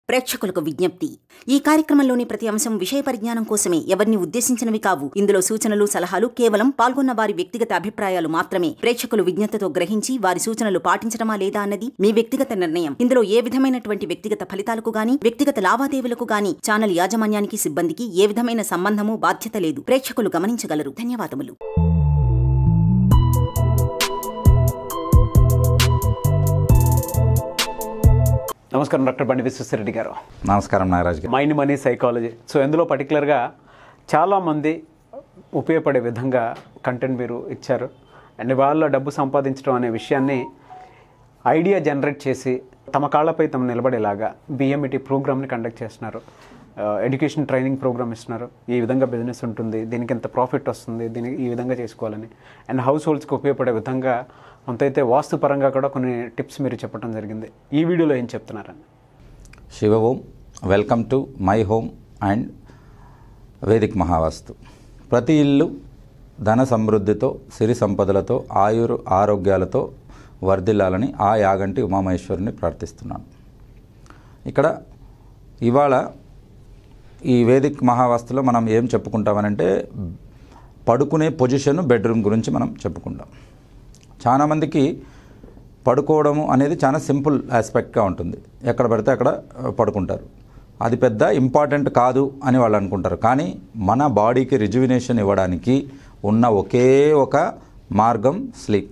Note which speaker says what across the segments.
Speaker 1: ప్రేక్షకులకు విజ్ఞప్తి ఈ కార్యక్రమంలోని ప్రతి అంశం విషయ పరిజ్ఞానం కోసమే ఎవరిని ఉద్దేశించినవి కావు ఇందులో సూచనలు సలహాలు కేవలం పాల్గొన్న వారి వ్యక్తిగత అభిప్రాయాలు మాత్రమే ప్రేక్షకులు విజ్ఞతతో గ్రహించి వారి సూచనలు పాటించడమా లేదా అన్నది మీ వ్యక్తిగత నిర్ణయం ఇందులో ఏ విధమైనటువంటి వ్యక్తిగత ఫలితాలకు గాని వ్యక్తిగత లావాదేవీలకు గాని ఛానల్ యాజమాన్యానికి సిబ్బందికి ఏ విధమైన సంబంధము బాధ్యత లేదు ప్రేక్షకులు గమనించగలరు ధన్యవాదములు
Speaker 2: నమస్కారం డాక్టర్ బండి విశ్వేశ్వరరెడ్డి గారు
Speaker 3: నమస్కారం నాగరాజ్ గారు
Speaker 2: మైండ్ మనీ సైకాలజీ సో ఇందులో పర్టికులర్గా చాలామంది ఉపయోగపడే విధంగా కంటెంట్ మీరు ఇచ్చారు అండ్ వాళ్ళ డబ్బు సంపాదించడం అనే విషయాన్ని ఐడియా జనరేట్ చేసి తమ కాళ్ళపై తమ నిలబడేలాగా బిఎంఈటీ ప్రోగ్రామ్ని కండక్ట్ చేస్తున్నారు ఎడ్యుకేషన్ ట్రైనింగ్ ప్రోగ్రామ్ ఇస్తున్నారు ఈ విధంగా బిజినెస్ ఉంటుంది దీనికి ఎంత ప్రాఫిట్ వస్తుంది దీనికి ఈ విధంగా చేసుకోవాలని అండ్ హౌస్ హోల్డ్స్కి ఉపయోగపడే విధంగా కొంతైతే వాస్తు పరంగా కూడా కొన్ని టిప్స్ మీరు చెప్పడం జరిగింది ఈ వీడియోలో ఏం చెప్తున్నారని
Speaker 3: Shiva Om welcome to my home and Vedic Mahavastu ప్రతి ఇల్లు ధన సమృద్ధితో సిరి సంపదలతో ఆయురు ఆరోగ్యాలతో వర్ధిల్లాలని ఆ యాగంటి ఉమామహేశ్వరుని ప్రార్థిస్తున్నాను ఇక్కడ ఇవాళ ఈ వేదిక్ మహావాస్తులో మనం ఏం చెప్పుకుంటామనంటే పడుకునే పొజిషన్ బెడ్రూమ్ గురించి మనం చెప్పుకుంటాం చాలామందికి పడుకోవడము అనేది చాలా సింపుల్ ఆస్పెక్ట్గా ఉంటుంది ఎక్కడ పడితే అక్కడ ఆ, పడుకుంటారు అది పెద్ద ఇంపార్టెంట్ కాదు అని వాళ్ళు అనుకుంటారు కానీ మన బాడీకి రిజువినేషన్ ఇవ్వడానికి ఉన్న ఒకే ఒక మార్గం స్లీప్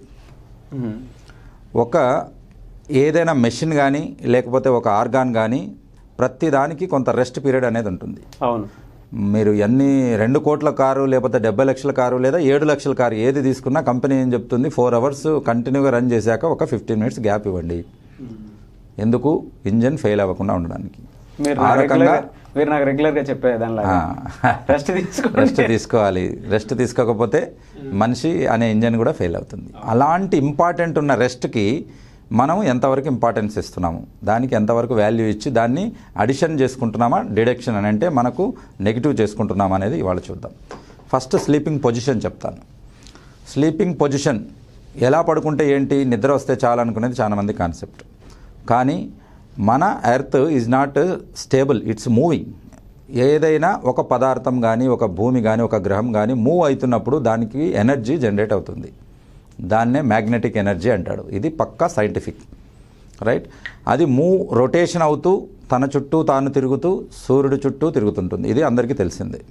Speaker 3: ఒక ఏదైనా మెషిన్ కానీ లేకపోతే ఒక ఆర్గాన్ కానీ ప్రతి దానికి కొంత రెస్ట్ పీరియడ్ అనేది ఉంటుంది
Speaker 2: అవును
Speaker 3: మీరు ఎన్ని రెండు కోట్ల కారు లేకపోతే డెబ్బై లక్షల కారు లేదా ఏడు లక్షల కారు ఏది తీసుకున్నా కంపెనీ ఏం చెప్తుంది ఫోర్ అవర్స్ కంటిన్యూగా రన్ చేశాక ఒక ఫిఫ్టీన్ మినిట్స్ గ్యాప్ ఇవ్వండి ఎందుకు ఇంజన్ ఫెయిల్ అవ్వకుండా ఉండడానికి
Speaker 2: మీరు
Speaker 3: ఆ
Speaker 2: నాకు
Speaker 3: రకంగా
Speaker 2: రెగ్యులర్ మీరు నాకు రెగ్యులర్గా చెప్పే దానిలాగా రెస్ట్ తీసుకోండి
Speaker 3: రెస్ట్ తీసుకోవాలి రెస్ట్ తీసుకోకపోతే మనిషి అనే ఇంజన్ కూడా ఫెయిల్ అవుతుంది అలాంటి ఇంపార్టెంట్ ఉన్న రెస్ట్కి మనం ఎంతవరకు ఇంపార్టెన్స్ ఇస్తున్నాము దానికి ఎంతవరకు వాల్యూ ఇచ్చి దాన్ని అడిషన్ చేసుకుంటున్నామా డిడక్షన్ అని అంటే మనకు నెగిటివ్ చేసుకుంటున్నామా అనేది ఇవాళ చూద్దాం ఫస్ట్ స్లీపింగ్ పొజిషన్ చెప్తాను స్లీపింగ్ పొజిషన్ ఎలా పడుకుంటే ఏంటి నిద్ర వస్తే చాలు అనుకునేది చాలా మంది కాన్సెప్ట్ కానీ మన earth is not stable it's moving ఏదైనా ఒక పదార్థం కానీ ఒక భూమి కానీ ఒక గ్రహం కానీ మూవ్ అవుతున్నప్పుడు దానికి ఎనర్జీ జనరేట్ అవుతుంది దాన్నే మ్యాగ్నెటిక్ ఎనర్జీ అంటాడు ఇది పక్కా సైంటిఫిక్ రైట్ అది మూవ్ రొటేషన్ అవుతూ తన చుట్టూ తాను తిరుగుతూ సూర్యుడి చుట్టూ తిరుగుతుంటుంది ఇది అందరికీ తెలిసిందే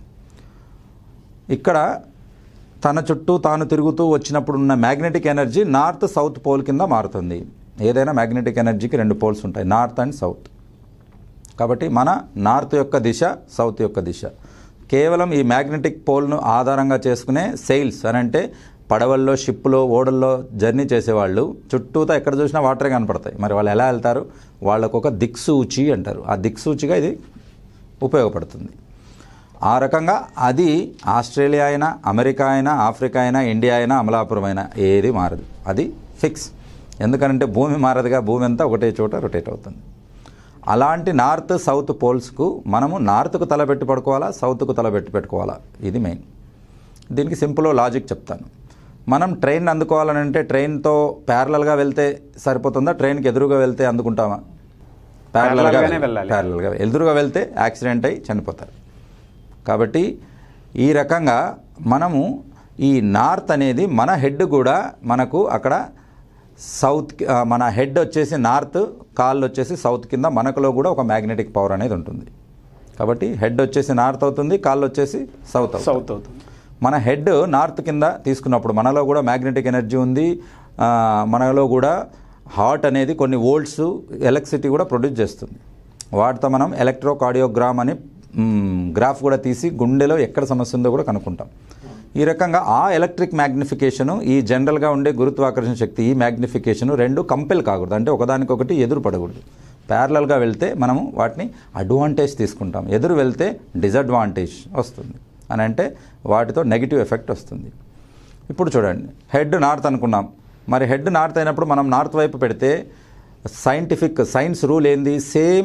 Speaker 3: ఇక్కడ తన చుట్టూ తాను తిరుగుతూ వచ్చినప్పుడు ఉన్న magnetic energy north south pole కింద మారుతుంది ఏదైనా మ్యాగ్నెటిక్ ఎనర్జీకి రెండు పోల్స్ ఉంటాయి నార్త్ అండ్ సౌత్ కాబట్టి మన నార్త్ యొక్క దిశ సౌత్ యొక్క దిశ కేవలం ఈ మ్యాగ్నెటిక్ పోల్ను ఆధారంగా చేసుకునే సెయిల్స్ అని అంటే పడవల్లో షిప్లో ఓడల్లో జర్నీ చేసేవాళ్ళు చుట్టూతా ఎక్కడ చూసినా వాటరే కనపడతాయి మరి వాళ్ళు ఎలా వెళ్తారు వాళ్ళకు ఒక దిక్సూచి అంటారు ఆ దిక్సూచిగా ఇది ఉపయోగపడుతుంది ఆ రకంగా అది ఆస్ట్రేలియా అయినా అమెరికా అయినా ఆఫ్రికా అయినా ఇండియా అయినా అమలాపురం అయినా ఏది మారదు అది ఫిక్స్ ఎందుకంటే భూమి మారదుగా భూమి అంతా ఒకటే చోట రొటేట్ అవుతుంది అలాంటి నార్త్ సౌత్ పోల్స్కు మనము నార్త్కు తలబెట్టి పడుకోవాలా సౌత్కు తలబెట్టి పెట్టుకోవాలా ఇది మెయిన్ దీనికి సింపుల్ లాజిక్ చెప్తాను మనం ట్రైన్ అందుకోవాలని అంటే ట్రైన్తో ప్యారలల్గా వెళ్తే సరిపోతుందా ట్రైన్కి ఎదురుగా వెళ్తే అందుకుంటామా
Speaker 2: Parallel గానే
Speaker 3: ప్యారలల్గా
Speaker 2: వెళ్ళాలి.
Speaker 3: ప్యారలల్గా ఎదురుగా వెళ్తే యాక్సిడెంట్ అయి చనిపోతారు కాబట్టి ఈ రకంగా మనము ఈ నార్త్ అనేది మన హెడ్ కూడా మనకు అక్కడ సౌత్ కి- ఆ, మన హెడ్ వచ్చేసి నార్త్ కాళ్ళు వచ్చేసి సౌత్ కింద మనకులో కూడా ఒక మ్యాగ్నెటిక్ పవర్ అనేది ఉంటుంది కాబట్టి హెడ్ వచ్చేసి నార్త్ అవుతుంది కాళ్ళు వచ్చేసి సౌత్ అవుతుంది
Speaker 2: సౌత్ అవుతుంది
Speaker 3: మన హెడ్ నార్త్ కింద తీసుకున్నప్పుడు మనలో కూడా మ్యాగ్నెటిక్ ఎనర్జీ ఉంది ఆ, మనలో కూడా హార్ట్ అనేది కొన్ని వోల్ట్స్ ఎలక్ట్రిసిటీ కూడా ప్రొడ్యూస్ చేస్తుంది వాటితో మనం ఎలక్ట్రోకార్డియోగ్రామ్ అని మ్, గ్రాఫ్ కూడా తీసి గుండెలో ఎక్కడ సమస్య ఉందో కూడా కనుక్కుంటాం ఈ రకంగా ఆ ఎలక్ట్రిక్ మ్యాగ్నిఫికేషను ఈ జనరల్గా ఉండే గురుత్వాకర్షణ శక్తి ఈ మ్యాగ్నిఫికేషను రెండు కంపెల్ కాకూడదు అంటే ఒకదానికొకటి ఎదురు పడకూడదు ప్యారలల్గా వెళ్తే మనము వాటిని అడ్వాంటేజ్ తీసుకుంటాం ఎదురు వెళ్తే డిసడ్వాంటేజ్ వస్తుంది అని అంటే వాటితో నెగిటివ్ ఎఫెక్ట్ వస్తుంది ఇప్పుడు చూడండి హెడ్ నార్త్ అనుకున్నాం మరి హెడ్ నార్త్ అయినప్పుడు మనం నార్త్ వైపు పెడితే సైంటిఫిక్ సైన్స్ రూల్ ఏంది సేమ్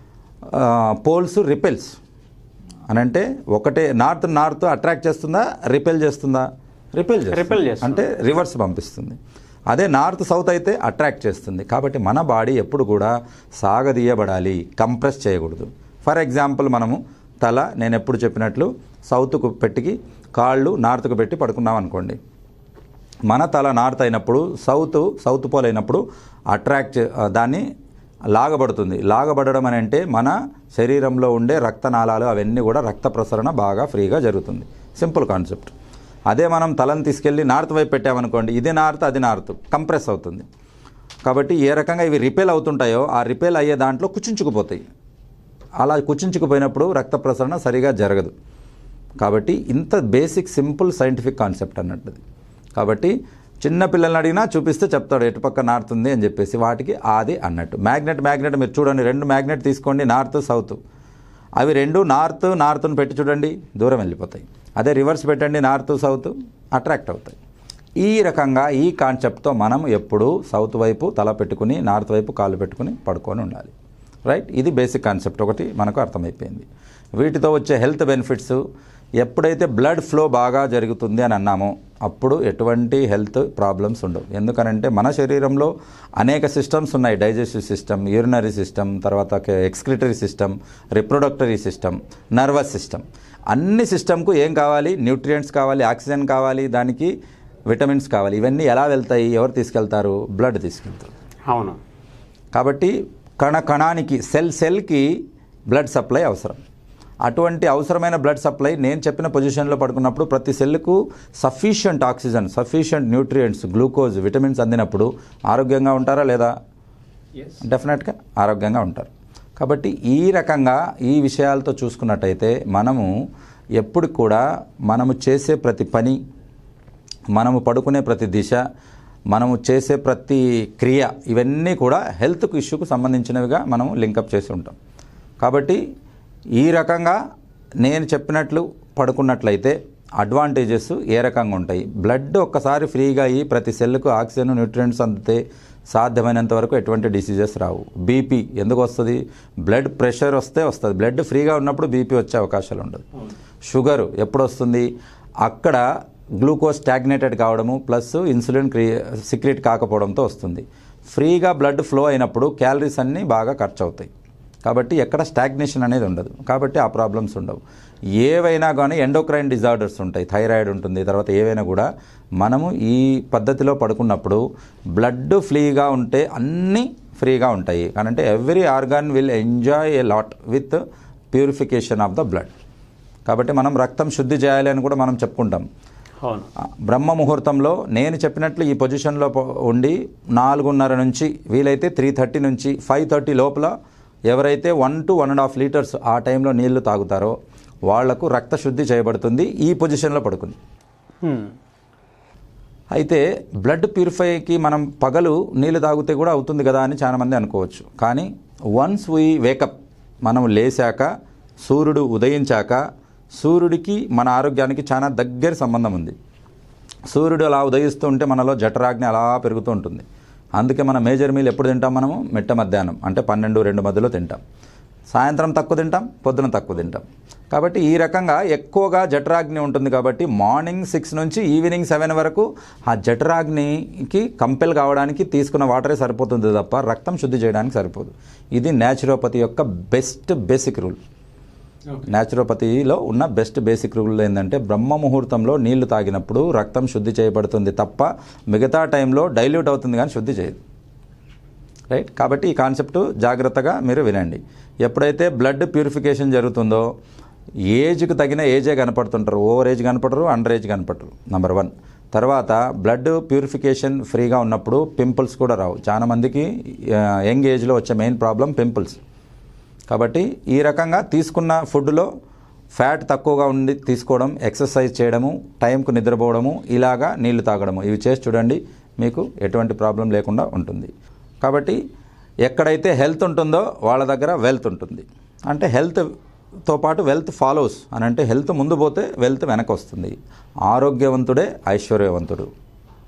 Speaker 3: పోల్స్ రిపెల్స్ అని అంటే ఒకటే నార్త్ నార్త్ అట్రాక్ట్ చేస్తుందా రిపెల్ చేస్తుందా రిపెల్
Speaker 2: Repel చేస్తుంది.
Speaker 3: అంటే రివర్స్ పంపిస్తుంది అదే నార్త్ సౌత్ అయితే అట్రాక్ట్ చేస్తుంది కాబట్టి మన బాడీ ఎప్పుడు కూడా సాగదీయబడాలి కంప్రెస్ చేయకూడదు ఫర్ ఎగ్జాంపుల్ మనము తల నేను ఎప్పుడు చెప్పినట్లు సౌత్కు పెట్టికి కాళ్ళు నార్త్కు పెట్టి పడుకున్నాం అనుకోండి మన తల నార్త్ అయినప్పుడు సౌత్ సౌత్ పోల్ అయినప్పుడు అట్రాక్ట్ చే- ఆ, దాన్ని లాగబడుతుంది లాగబడడం అని అంటే మన శరీరంలో ఉండే రక్తనాళాలు అవన్నీ కూడా రక్త ప్రసరణ బాగా ఫ్రీగా జరుగుతుంది సింపుల్ కాన్సెప్ట్ అదే మనం తలను తీసుకెళ్ళి నార్త్ వైపు పెట్టామనుకోండి ఇది నార్త్ అది నార్త్ కంప్రెస్ అవుతుంది కాబట్టి ఏ రకంగా ఇవి రిపేల్ అవుతుంటాయో ఆ రిపేల్ అయ్యే దాంట్లో కుచించుకుపోతాయి అలా కుచించుకుపోయినప్పుడు రక్త ప్రసరణ సరిగా జరగదు కాబట్టి ఇంత బేసిక్ సింపుల్ సైంటిఫిక్ కాన్సెప్ట్ అన్నట్టుది కాబట్టి చిన్న పిల్లల్ని అడిగినా చూపిస్తే చెప్తాడు ఎటుపక్క నార్త్ ఉంది అని చెప్పేసి వాటికి అది అన్నట్టు మ్యాగ్నెట్ మ్యాగ్నెట్ మీరు చూడండి రెండు మ్యాగ్నెట్ తీసుకోండి నార్త్ సౌత్ అవి రెండు నార్త్ నార్త్ను పెట్టి చూడండి దూరం వెళ్ళిపోతాయి అదే రివర్స్ పెట్టండి నార్త్ సౌత్ అట్రాక్ట్ అవుతాయి ఈ రకంగా ఈ కాన్సెప్ట్తో మనం ఎప్పుడూ సౌత్ వైపు తల పెట్టుకుని నార్త్ వైపు కాళ్ళు పెట్టుకుని పడుకొని ఉండాలి రైట్ ఇది బేసిక్ కాన్సెప్ట్ ఒకటి మనకు అర్థమైపోయింది వీటితో వచ్చే హెల్త్ బెనిఫిట్స్ ఎప్పుడైతే బ్లడ్ ఫ్లో బాగా జరుగుతుంది అని అన్నామో అప్పుడు ఎటువంటి హెల్త్ ప్రాబ్లమ్స్ ఉండవు ఎందుకనంటే మన శరీరంలో అనేక సిస్టమ్స్ ఉన్నాయి డైజెస్టివ్ సిస్టమ్ యూరినరీ సిస్టమ్ తర్వాత excretory system reproductory system nervous system అన్ని సిస్టమ్కు ఏం కావాలి న్యూట్రియంట్స్ కావాలి ఆక్సిజన్ కావాలి దానికి విటమిన్స్ కావాలి ఇవన్నీ ఎలా వెళ్తాయి ఎవరు తీసుకెళ్తారు బ్లడ్ తీసుకెళ్తారు
Speaker 2: అవును
Speaker 3: కాబట్టి కణ కణానికి సెల్ సెల్కి బ్లడ్ సప్లై అవసరం అటువంటి అవసరమైన బ్లడ్ సప్లై నేను చెప్పిన పొజిషన్లో పడుకున్నప్పుడు ప్రతి సెల్కు sufficient oxygen sufficient nutrients glucose vitamins అందినప్పుడు ఆరోగ్యంగా ఉంటారా లేదా డెఫినెట్గా ఆరోగ్యంగా ఉంటారు కాబట్టి ఈ రకంగా ఈ విషయాలతో చూసుకున్నట్టయితే మనము ఎప్పుడు కూడా మనము చేసే ప్రతి పని మనము పడుకునే ప్రతి దిశ మనము చేసే ప్రతి క్రియ ఇవన్నీ కూడా హెల్త్కు ఇష్యూకు సంబంధించినవిగా మనము లింకప్ చేసి ఉంటాం కాబట్టి ఈ రకంగా నేను చెప్పినట్లు పడుకున్నట్లయితే అడ్వాంటేజెస్ ఏ రకంగా ఉంటాయి బ్లడ్ ఒక్కసారి ఫ్రీగా అయ్యి ప్రతి సెల్కు ఆక్సిజన్ న్యూట్రియంట్స్ అందితే సాధ్యమైనంత వరకు ఎటువంటి డిసీజెస్ రావు బీపీ ఎందుకు వస్తుంది బ్లడ్ ప్రెషర్ వస్తే వస్తుంది బ్లడ్ ఫ్రీగా ఉన్నప్పుడు బీపీ వచ్చే అవకాశాలు ఉండదు షుగర్ ఎప్పుడు వస్తుంది అక్కడ గ్లూకోజ్ స్టాగ్నేటెడ్ కావడము ప్లస్ ఇన్సులిన్ క్రియే సిక్రెట్ కాకపోవడంతో వస్తుంది ఫ్రీగా బ్లడ్ ఫ్లో అయినప్పుడు క్యాలరీస్ అన్నీ బాగా ఖర్చు అవుతాయి కాబట్టి ఎక్కడ స్టాగ్నేషన్ అనేది ఉండదు కాబట్టి ఆ ప్రాబ్లమ్స్ ఉండవు ఏవైనా కానీ ఎండోక్రైన్ డిజార్డర్స్ ఉంటాయి థైరాయిడ్ ఉంటుంది తర్వాత ఏవైనా కూడా మనము ఈ పద్ధతిలో పడుకున్నప్పుడు బ్లడ్ ఫ్రీగా ఉంటే అన్నీ ఫ్రీగా ఉంటాయి కానంటే every organ will enjoy a lot with purification of the blood కాబట్టి మనం రక్తం శుద్ధి చేయాలి అని కూడా మనం చెప్పుకుంటాం
Speaker 2: అవును
Speaker 3: ఆ, బ్రహ్మ ముహూర్తంలో నేను చెప్పినట్లు ఈ పొజిషన్లో పో- ఉండి నాలుగున్నర నుంచి వీలైతే త్రీ థర్టీ నుంచి ఫైవ్ థర్టీ లోపల ఎవరైతే one to one and half litres ఆ టైంలో నీళ్లు తాగుతారో వాళ్లకు రక్త శుద్ధి చేయబడుతుంది ఈ పొజిషన్లో పడుకుంది
Speaker 2: హ్మ్.
Speaker 3: అయితే బ్లడ్ ప్యూరిఫైకి మనం పగలు నీళ్ళు తాగితే కూడా అవుతుంది కదా అని చాలామంది అనుకోవచ్చు కానీ వన్స్ వీ వేకప్ మనం లేచాక సూర్యుడు ఉదయించాక సూర్యుడికి మన ఆరోగ్యానికి చాలా దగ్గర సంబంధం ఉంది సూర్యుడు అలా ఉదయిస్తూ ఉంటే మనలో జఠరాగ్ని అలా పెరుగుతూ ఉంటుంది అందుకే మన మేజర్ మీల్ ఎప్పుడు తింటాం మనము మిట్ట మధ్యాహ్నం అంటే పన్నెండు రెండు మధ్యలో తింటాం సాయంత్రం తక్కువ తింటాం పొద్దున తక్కువ తింటాం కాబట్టి ఈ రకంగా ఎక్కువగా జఠరాగ్ని ఉంటుంది కాబట్టి మార్నింగ్ సిక్స్ నుంచి ఈవినింగ్ సెవెన్ వరకు ఆ జఠరాగ్నికి కంపెల్ కావడానికి తీసుకున్న వాటరే సరిపోతుంది తప్ప రక్తం శుద్ధి చేయడానికి సరిపోదు ఇది న్యాచురోపతి యొక్క బెస్ట్ బేసిక్ రూల్ న్యాచురోపతిలో ఉన్న బెస్ట్ బేసిక్ రూల్ ఏంటంటే బ్రహ్మ ముహూర్తంలో నీళ్లు తాగినప్పుడు రక్తం శుద్ధి చేయబడుతుంది తప్ప మిగతా టైంలో డైల్యూట్ అవుతుంది కానీ శుద్ధి చేయదు రైట్ కాబట్టి ఈ కాన్సెప్ట్ జాగ్రత్తగా మీరు వినండి ఎప్పుడైతే బ్లడ్ ప్యూరిఫికేషన్ జరుగుతుందో ఏజ్కి తగిన ఏజే కనపడుతుంటారు ఓవర్ ఏజ్ కనపడరు అండర్ ఏజ్ కనపడరు నెంబర్ వన్ తర్వాత బ్లడ్ ప్యూరిఫికేషన్ ఫ్రీగా ఉన్నప్పుడు పింపుల్స్ కూడా రావు చాలా మందికి యంగ్ ఏజ్లో వచ్చే మెయిన్ ప్రాబ్లం పింపుల్స్ కాబట్టి ఈ రకంగా తీసుకున్న ఫుడ్లో ఫ్యాట్ తక్కువగా ఉండి తీసుకోవడం ఎక్సర్సైజ్ చేయడము టైంకు నిద్రపోవడము ఇలాగా నీళ్లు తాగడము ఇవి చేసి చూడండి మీకు ఎటువంటి ప్రాబ్లం లేకుండా ఉంటుంది కాబట్టి ఎక్కడైతే హెల్త్ ఉంటుందో వాళ్ళ దగ్గర వెల్త్ ఉంటుంది అంటే హెల్త్తో పాటు వెల్త్ ఫాలోస్ అని అంటే హెల్త్ ముందు పోతే వెల్త్ వెనక వస్తుంది ఆరోగ్యవంతుడే ఐశ్వర్యవంతుడు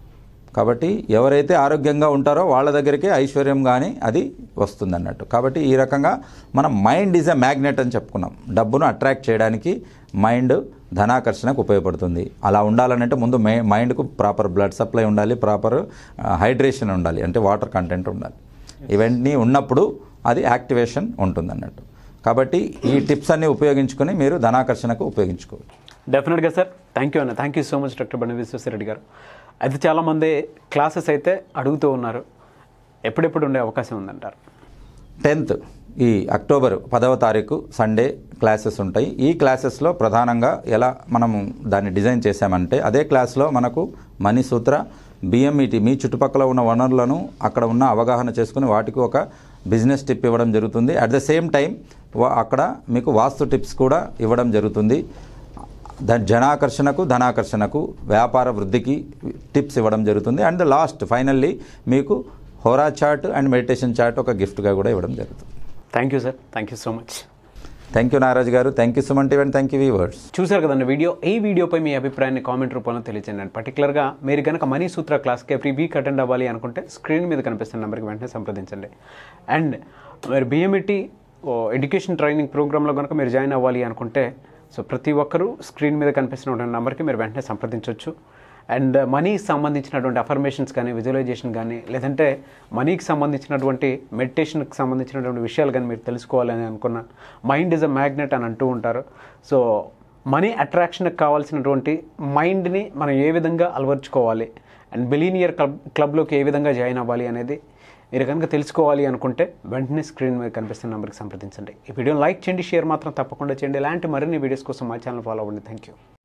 Speaker 3: కాబట్టి ఎవరైతే ఆరోగ్యంగా ఉంటారో వాళ్ళ దగ్గరికే ఐశ్వర్యం కానీ అది వస్తుంది అన్నట్టు కాబట్టి ఈ రకంగా మనం మైండ్ ఈజ్ ఎ మ్యాగ్నెట్ అని చెప్పుకున్నాం డబ్బును అట్రాక్ట్ చేయడానికి మైండ్ ధనాకర్షణకు ఉపయోగపడుతుంది అలా ఉండాలంటే ముందు మై మైండ్కు ప్రాపర్ బ్లడ్ సప్లై ఉండాలి ప్రాపర్ హైడ్రేషన్ ఉండాలి అంటే వాటర్ కంటెంట్ ఉండాలి ఇవన్నీ ఉన్నప్పుడు అది యాక్టివేషన్ ఉంటుంది అన్నట్టు కాబట్టి ఈ టిప్స్ అన్ని ఉపయోగించుకొని మీరు ధనాకర్షణకు ఉపయోగించుకోవచ్చు
Speaker 2: డెఫినెట్గా సార్ థ్యాంక్ యూ అన్న thank you so much doctor Bandi Vishweshwar Reddy గారు అయితే చాలామంది క్లాసెస్ అయితే అడుగుతూ ఉన్నారు ఎప్పుడెప్పుడు ఉండే అవకాశం ఉందంటారు
Speaker 3: టెన్త్ ఈ అక్టోబర్ పదవ తారీఖు సండే క్లాసెస్ ఉంటాయి ఈ క్లాసెస్లో ప్రధానంగా ఎలా మనము దాన్ని డిజైన్ చేశామంటే అదే క్లాస్లో మనకు మనీ సూత్ర బిఎంఈటి మీ చుట్టుపక్కల ఉన్న వనరులను అక్కడ ఉన్న అవగాహన చేసుకుని వాటికి ఒక బిజినెస్ టిప్ ఇవ్వడం జరుగుతుంది అట్ ద సేమ్ టైం అక్కడ మీకు వాస్తు టిప్స్ కూడా ఇవ్వడం జరుగుతుంది దాని జనాకర్షణకు ధనాకర్షణకు వ్యాపార వృద్ధికి టిప్స్ ఇవ్వడం జరుగుతుంది అండ్ లాస్ట్ ఫైనల్లీ మీకు హోరా చార్ట్ అండ్ మెడిటేషన్ చార్ట్ ఒక గిఫ్ట్గా కూడా ఇవ్వడం జరుగుతుంది
Speaker 2: thank you sir thank you so much
Speaker 3: thank you Naraj garu thank you Suman TV and thank you viewers
Speaker 2: చూశారు కదండి వీడియో ఈ వీడియోపై మీ అభిప్రాయాన్ని కామెంట్ రూపంలో తెలియజేయండి పర్టికులర్గా మీరు కనుక మనీ సూత్ర క్లాస్కి ఎవ్రీ వీక్ అటెండ్ అవ్వాలి అనుకుంటే స్క్రీన్ మీద కనిపిస్తున్న నెంబర్కి వెంటనే సంప్రదించండి అండ్ మీరు బిఎంఈటీ ఎడ్యుకేషన్ ట్రైనింగ్ ప్రోగ్రాంలో కనుక మీరు జాయిన్ అవ్వాలి అనుకుంటే సో ప్రతి ఒక్కరూ స్క్రీన్ మీద కనిపిస్తున్న నెంబర్కి మీరు వెంటనే సంప్రదించవచ్చు అండ్ మనీకి సంబంధించినటువంటి అఫర్మేషన్స్ కానీ విజువలైజేషన్ కానీ లేదంటే మనీకి సంబంధించినటువంటి మెడిటేషన్కి సంబంధించినటువంటి విషయాలు కానీ మీరు తెలుసుకోవాలని అనుకున్న మైండ్ ఇస్ అ మ్యాగ్నెట్ అని అంటూ ఉంటారు సో మనీ అట్రాక్షన్కి కావాల్సినటువంటి మైండ్ని మనం ఏ విధంగా అలవర్చుకోవాలి అండ్ బిలీనియర్ క్లబ్ క్లబ్లోకి ఏ విధంగా జాయిన్ అవ్వాలి అనేది మీరు కనుక తెలుసుకోవాలి అనుకుంటే వెంటనే స్క్రీన్ మీద కనిపిస్తున్న నెంబర్కి సంప్రదించండి ఈ వీడియోని లైక్ చేయండి షేర్ మాత్రం తప్పకుండా చేయండి ఇలాంటి మరిన్ని వీడియోస్ కోసం మా ఛానల్ ఫాలో అవ్వండి థ్యాంక్ యూ